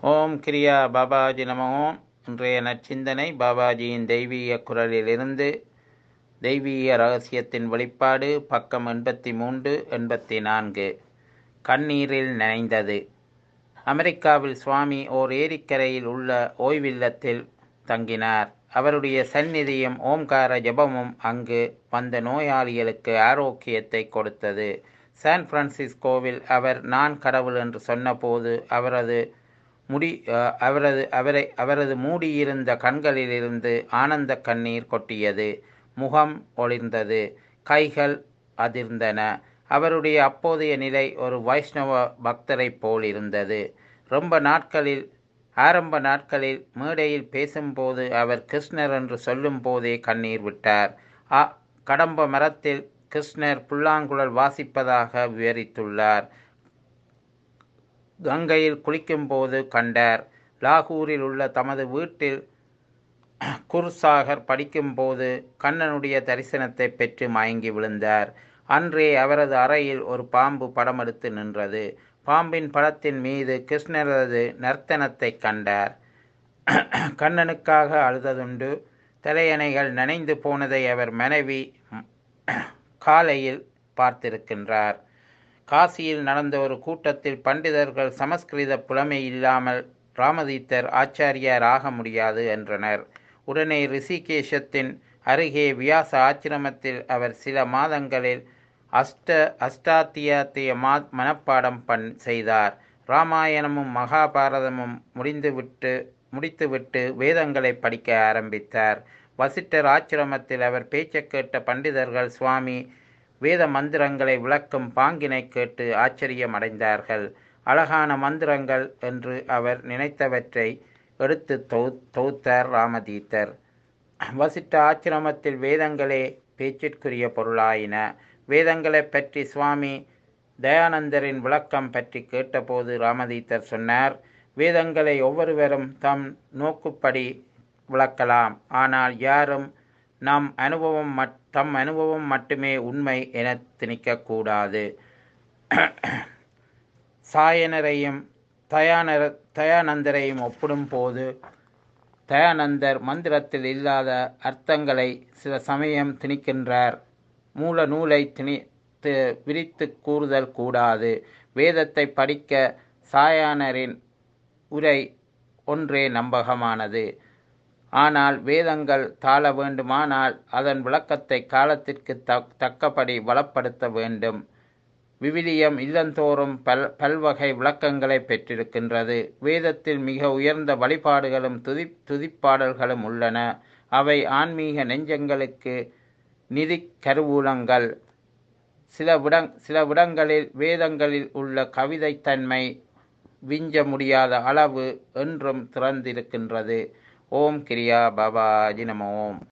ஓம் கிரியா பாபாஜி நம ஓம் இன்றைய நற்சிந்தனை பாபாஜியின் தெய்வீக குரலிலிருந்து தெய்வீக ரகசியத்தின் வெளிப்பாடு பக்கம் எண்பத்தி மூன்று எண்பத்தி நான்கு கண்ணீரில் நனைந்தது அமெரிக்காவில் சுவாமி ஓர் ஏரிக்கரையில் உள்ள ஓய்வில்லத்தில் தங்கினார் அவருடைய சந்நிதியும் ஓம்கார ஜபமும் அங்கு வந்த நோயாளிகளுக்கு ஆரோக்கியத்தை கொடுத்தது சான் பிரான்சிஸ்கோவில் அவர் நான் கடவுள் என்று சொன்னபோது அவரது முடி அவரது அவரை அவரது மூடியிருந்த கண்களிலிருந்து ஆனந்த கண்ணீர் கொட்டியது முகம் ஒளிர்ந்தது கைகள் அதிர்ந்தன அவருடைய அப்போதைய நிலை ஒரு வைஷ்ணவ பக்தரைப் போல் இருந்தது ரொம்ப நாட்களில் ஆரம்ப நாட்களில் மேடையில் பேசும்போது அவர் கிருஷ்ணர் என்று சொல்லும் போதே கண்ணீர் விட்டார் ஆ கடம்ப மரத்தில் கிருஷ்ணர் புல்லாங்குழல் வாசிப்பதாக விவரித்துள்ளார் கங்கையில் குளிக்கும்போது கண்டார் லாகூரில் உள்ள தமது வீட்டில் குர்சாகர் படிக்கும்போது கண்ணனுடைய தரிசனத்தை பெற்று மயங்கி விழுந்தார் அன்றே அவரது அறையில் ஒரு பாம்பு படம் எடுத்து நின்றது பாம்பின் படத்தின் மீது கிருஷ்ணரது நர்த்தனத்தை கண்டார் கண்ணனுக்காக அழுததுண்டு தலையணைகள் நனைந்து போனதை அவர் மனைவி காலையில் பார்த்திருக்கின்றார் காசியில் நடந்த ஒரு கூட்டத்தில் பண்டிதர்கள் சமஸ்கிருத புலமை இல்லாமல் ராமதீத்தர் ஆச்சாரியார் ஆக முடியாது என்றனர் உடனே ரிஷிகேஷத்தின் அருகே வியாச ஆச்சிரமத்தில் அவர் சில மாதங்களில் அஷ்ட அஷ்டாத்தியாத்திய மா மனப்பாடம் பண் செய்தார் ராமாயணமும் மகாபாரதமும் முடிந்துவிட்டு முடித்துவிட்டு வேதங்களை படிக்க ஆரம்பித்தார் வசிட்டர் ஆச்சிரமத்தில் அவர் பேச்ச கேட்ட பண்டிதர்கள் சுவாமி வேத மந்திரங்களை விளக்கும் பாங்கினை கேட்டு ஆச்சரியம் அடைந்தார்கள் அழகான மந்திரங்கள் என்று அவர் நினைத்தவற்றை எடுத்து தொ தொகுத்தார் ராமதீத்தர் வசிட்ட ஆச்சிரமத்தில் வேதங்களே பேச்சிற்குரிய பொருளாயின வேதங்களை பற்றி சுவாமி தயானந்தரின் விளக்கம் பற்றி கேட்டபோது ராமதீத்தர் சொன்னார் வேதங்களை ஒவ்வொருவரும் தம் நோக்குப்படி விளக்கலாம் ஆனால் யாரும் நம் அனுபவம் மட் தம் அனுபவம் மட்டுமே உண்மை என திணிக்கக்கூடாது சாயனரையும் தயானர தயானந்தரையும் ஒப்பிடும் போது தயானந்தர் மந்திரத்தில் இல்லாத அர்த்தங்களை சில சமயம் திணிக்கின்றார் மூல நூலை திணி விரித்து கூறுதல் கூடாது வேதத்தை படிக்க சாயானரின் உரை ஒன்றே நம்பகமானது ஆனால் வேதங்கள் தாழ வேண்டுமானால் அதன் விளக்கத்தை காலத்திற்கு தக்கபடி வளப்படுத்த வேண்டும் விவிலியம் இல்லந்தோறும் பல் பல்வகை விளக்கங்களை பெற்றிருக்கின்றது வேதத்தில் மிக உயர்ந்த வழிபாடுகளும் துதி துதிப்பாடல்களும் உள்ளன அவை ஆன்மீக நெஞ்சங்களுக்கு நிதி கருவூலங்கள் சில விடங் சில விடங்களில் வேதங்களில் உள்ள கவிதைத்தன்மை விஞ்ச முடியாத அளவு என்றும் திறந்திருக்கின்றது ஓம் கிரியா பாபாஜி நம ஓம்